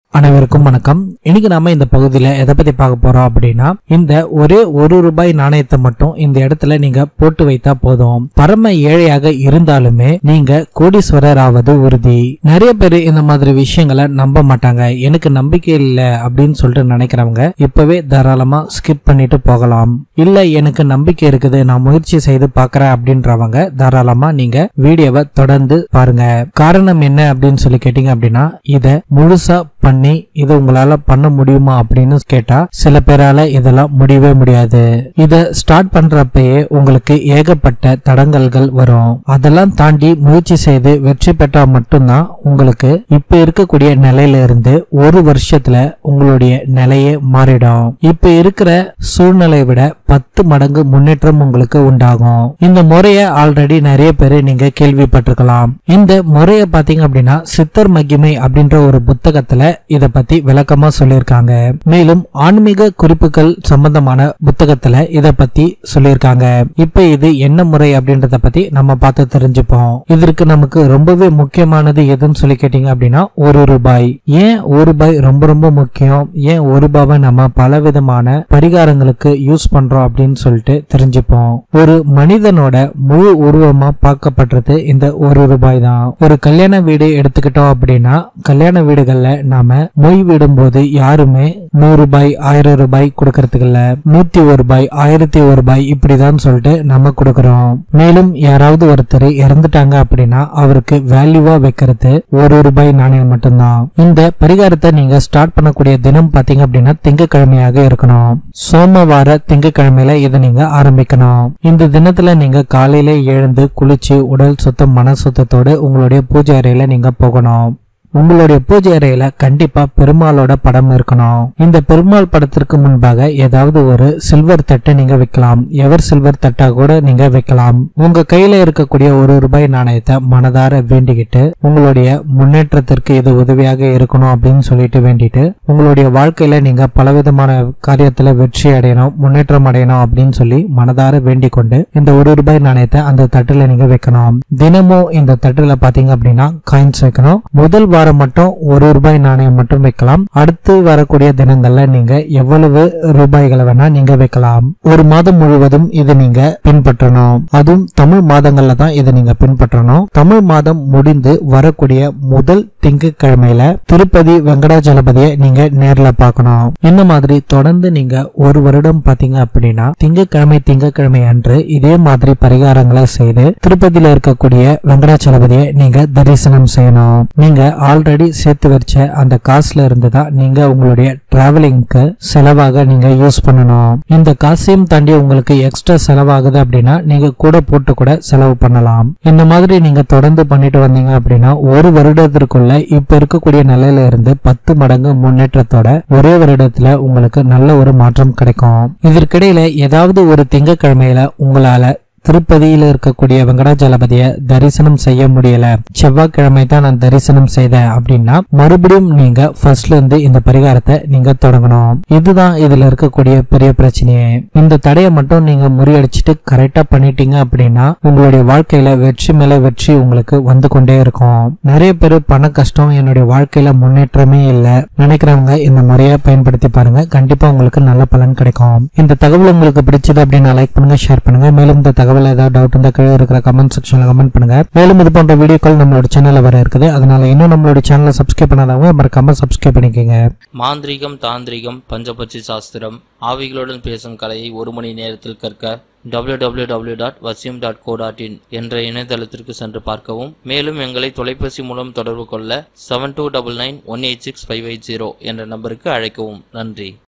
அனைவருக்கும் வணக்கம் இன்னைக்கு நாம இந்த பகுதியில எதை பத்தி பார்க்க போறோம் அப்படின்னா இந்த ஒரே ஒரு ரூபாய் நாணயத்தை மட்டும் இந்த இடத்துல நீங்க போட்டு வைத்தா போதும் பரம ஏழையாக இருந்தாலுமே நீங்க கோடீஸ்வரர் ஆவது உறுதி நிறைய பேர் இந்த மாதிரி விஷயங்களை நம்ப மாட்டாங்க எனக்கு நம்பிக்கை இல்லை அப்படின்னு சொல்லிட்டு நினைக்கிறவங்க இப்பவே தாராளமா ஸ்கிப் பண்ணிட்டு போகலாம் இல்ல எனக்கு நம்பிக்கை இருக்குது நான் முயற்சி செய்து பார்க்கறேன் அப்படின்றவங்க தாராளமா நீங்க வீடியோவை தொடர்ந்து பாருங்க காரணம் என்ன அப்படின்னு சொல்லி கேட்டீங்க அப்படின்னா இத முழுசா பண்ணி இதை உங்களால பண்ண முடியுமா அப்படின்னு கேட்டா சில பேரால இதெல்லாம் முடியவே முடியாது இத ஸ்டார்ட் பண்றப்பயே உங்களுக்கு ஏகப்பட்ட தடங்கல்கள் வரும் அதெல்லாம் தாண்டி முயற்சி செய்து வெற்றி பெற்றா மட்டும்தான் உங்களுக்கு இப்ப இருக்கக்கூடிய நிலையில இருந்து ஒரு வருஷத்துல உங்களுடைய நிலையே மாறிடும் இப்ப இருக்கிற சூழ்நிலையை விட பத்து மடங்கு முன்னேற்றம் உங்களுக்கு உண்டாகும் இந்த முறைய ஆல்ரெடி நிறைய பேர் நீங்க கேள்விப்பட்டிருக்கலாம் இந்த முறைய பாத்தீங்க அப்படின்னா சித்தர் மகிமை அப்படின்ற ஒரு புத்தகத்துல இத பத்தி விளக்கமா சொல்லியிருக்காங்க மேலும் ஆன்மீக குறிப்புகள் சம்பந்தமான புத்தகத்துல இத பத்தி சொல்லியிருக்காங்க இப்ப இது என்ன முறை அப்படின்றத பத்தி நம்ம பார்த்து தெரிஞ்சுப்போம் இதற்கு நமக்கு ரொம்பவே முக்கியமானது எதுன்னு சொல்லி கேட்டீங்க அப்படின்னா ஒரு ரூபாய் ஏன் ஒரு ரூபாய் ரொம்ப ரொம்ப முக்கியம் ஏன் ஒரு ரூபாவை நம்ம பல விதமான பரிகாரங்களுக்கு யூஸ் பண்றோம் அப்படின்னு சொல்லிட்டு தெரிஞ்சுப்போம் ஒரு மனிதனோட முழு உருவமா பார்க்கப்படுறது இந்த ஒரு ரூபாய் தான் ஒரு கல்யாண வீடு எடுத்துக்கிட்டோம் அப்படின்னா கல்யாண வீடுகள்ல நாம மொய் விடும்போது யாருமே நூறு ரூபாய் ஆயிரம் ரூபாய் கொடுக்கறதுக்கு இல்ல நூத்தி ஒரு ரூபாய் ஆயிரத்தி ஒரு ரூபாய் இப்படிதான் சொல்லிட்டு நம்ம கொடுக்கறோம் மேலும் யாராவது ஒருத்தர் இறந்துட்டாங்க அப்படின்னா அவருக்கு வேல்யூவா வைக்கிறது ஒரு ரூபாய் நாணயம் மட்டும்தான் இந்த பரிகாரத்தை நீங்க ஸ்டார்ட் பண்ணக்கூடிய தினம் பாத்தீங்க அப்படின்னா திங்கக்கிழமையாக இருக்கணும் சோமவார திங்கக்கிழமையில இதை நீங்க ஆரம்பிக்கணும் இந்த தினத்துல நீங்க காலையில எழுந்து குளிச்சு உடல் சுத்தம் மன சுத்தத்தோடு உங்களுடைய பூஜை அறையில நீங்க போகணும் உங்களுடைய பூஜை அறையில கண்டிப்பா பெருமாளோட படம் இருக்கணும் இந்த பெருமாள் படத்திற்கு முன்பாக ஏதாவது ஒரு சில்வர் தட்டை நீங்க வைக்கலாம் எவர் சில்வர் தட்டா கூட நீங்க வைக்கலாம் உங்க கையில இருக்கக்கூடிய ஒரு ரூபாய் நாணயத்தை மனதார வேண்டிக்கிட்டு உங்களுடைய முன்னேற்றத்திற்கு இது உதவியாக இருக்கணும் அப்படின்னு சொல்லிட்டு வேண்டிட்டு உங்களுடைய வாழ்க்கையில நீங்க பலவிதமான காரியத்துல வெற்றி அடையணும் முன்னேற்றம் அடையணும் அப்படின்னு சொல்லி மனதார வேண்டிக் கொண்டு இந்த ஒரு ரூபாய் நாணயத்தை அந்த தட்டுல நீங்க வைக்கணும் தினமும் இந்த தட்டுல பாத்தீங்க அப்படின்னா காயின்ஸ் வைக்கணும் முதல் வாரம் மட்டும் ஒரு ரூபாய் நாணயம் மட்டும் வைக்கலாம் அடுத்து வரக்கூடிய தினங்கள்ல நீங்க எவ்வளவு ரூபாய்களை வேணா நீங்க வைக்கலாம் ஒரு மாதம் முழுவதும் இதை நீங்க பின்பற்றணும் அதுவும் தமிழ் மாதங்கள்ல தான் இதை நீங்க பின்பற்றணும் தமிழ் மாதம் முடிந்து வரக்கூடிய முதல் திங்கட்கிழமையில திருப்பதி வெங்கடாஜலபதியை நீங்க நேர்ல பார்க்கணும் இந்த மாதிரி தொடர்ந்து நீங்க ஒரு வருடம் பாத்தீங்க அப்படின்னா திங்கட்கிழமை திங்கட்கிழமை அன்று இதே மாதிரி பரிகாரங்களை செய்து திருப்பதியில இருக்கக்கூடிய வெங்கடாச்சலபதியை நீங்க தரிசனம் செய்யணும் நீங்க ஆல்ரெடி சேர்த்து வச்ச அந்த காசுல இருந்து தான் நீங்க உங்களுடைய டிராவலிங்க்கு செலவாக நீங்க யூஸ் பண்ணணும் இந்த காசையும் தாண்டி உங்களுக்கு எக்ஸ்ட்ரா செலவாகுது அப்படின்னா நீங்க கூட போட்டு கூட செலவு பண்ணலாம் இந்த மாதிரி நீங்க தொடர்ந்து பண்ணிட்டு வந்தீங்க அப்படின்னா ஒரு வருடத்திற்குள்ள இப்ப இருக்கக்கூடிய நிலையில இருந்து பத்து மடங்கு முன்னேற்றத்தோட ஒரே வருடத்துல உங்களுக்கு நல்ல ஒரு மாற்றம் கிடைக்கும் இதற்கிடையில ஏதாவது ஒரு திங்கட்கிழமையில உங்களால திருப்பதியில இருக்கக்கூடிய வெங்கடாஜலபதியை தரிசனம் செய்ய முடியல செவ்வாய்க்கிழமை தான் நான் தரிசனம் செய்தேன் அப்படின்னா மறுபடியும் நீங்க ஃபர்ஸ்ட்ல இருந்து இந்த பரிகாரத்தை நீங்க தொடங்கணும் இதுதான் இதுல இருக்கக்கூடிய பெரிய பிரச்சனையே இந்த தடையை மட்டும் நீங்க முறியடிச்சிட்டு கரெக்டா பண்ணிட்டீங்க அப்படின்னா உங்களுடைய வாழ்க்கையில வெற்றி மேல வெற்றி உங்களுக்கு வந்து கொண்டே இருக்கும் நிறைய பேர் பண கஷ்டம் என்னுடைய வாழ்க்கையில முன்னேற்றமே இல்லை நினைக்கிறவங்க இந்த முறையை பயன்படுத்தி பாருங்க கண்டிப்பா உங்களுக்கு நல்ல பலன் கிடைக்கும் இந்த தகவல் உங்களுக்கு பிடிச்சது அப்படின்னா லைக் பண்ணுங்க ஷேர் பண்ணுங்க மேலும் இந்த தகவல் ஏதாவது டவுட் இருந்தால் கீழே இருக்கிற கமெண்ட் செக்ஷன்ல கமெண்ட் பண்ணுங்க மேலும் இது போன்ற வீடியோக்கள் நம்மளோட சேனல்ல வர இருக்குது அதனால இன்னும் நம்மளோட சேனலை சப்ஸ்கிரைப் பண்ணாதவங்க மறக்காம சப்ஸ்கிரைப் பண்ணிக்கோங்க மாந்திரீகம் தாந்திரிகம் பஞ்சபட்சி சாஸ்திரம் ஆவிகளுடன் பேசும் கலையை ஒரு மணி நேரத்தில் கற்க www.vasyum.co.in டாட் வசியம் டாட் கோ டாட் இன் என்ற இணையதளத்திற்கு சென்று பார்க்கவும் மேலும் எங்களை தொலைபேசி மூலம் தொடர்பு கொள்ள seven two double nine one eight six five eight zero என்ற நம்பருக்கு அழைக்கவும் நன்றி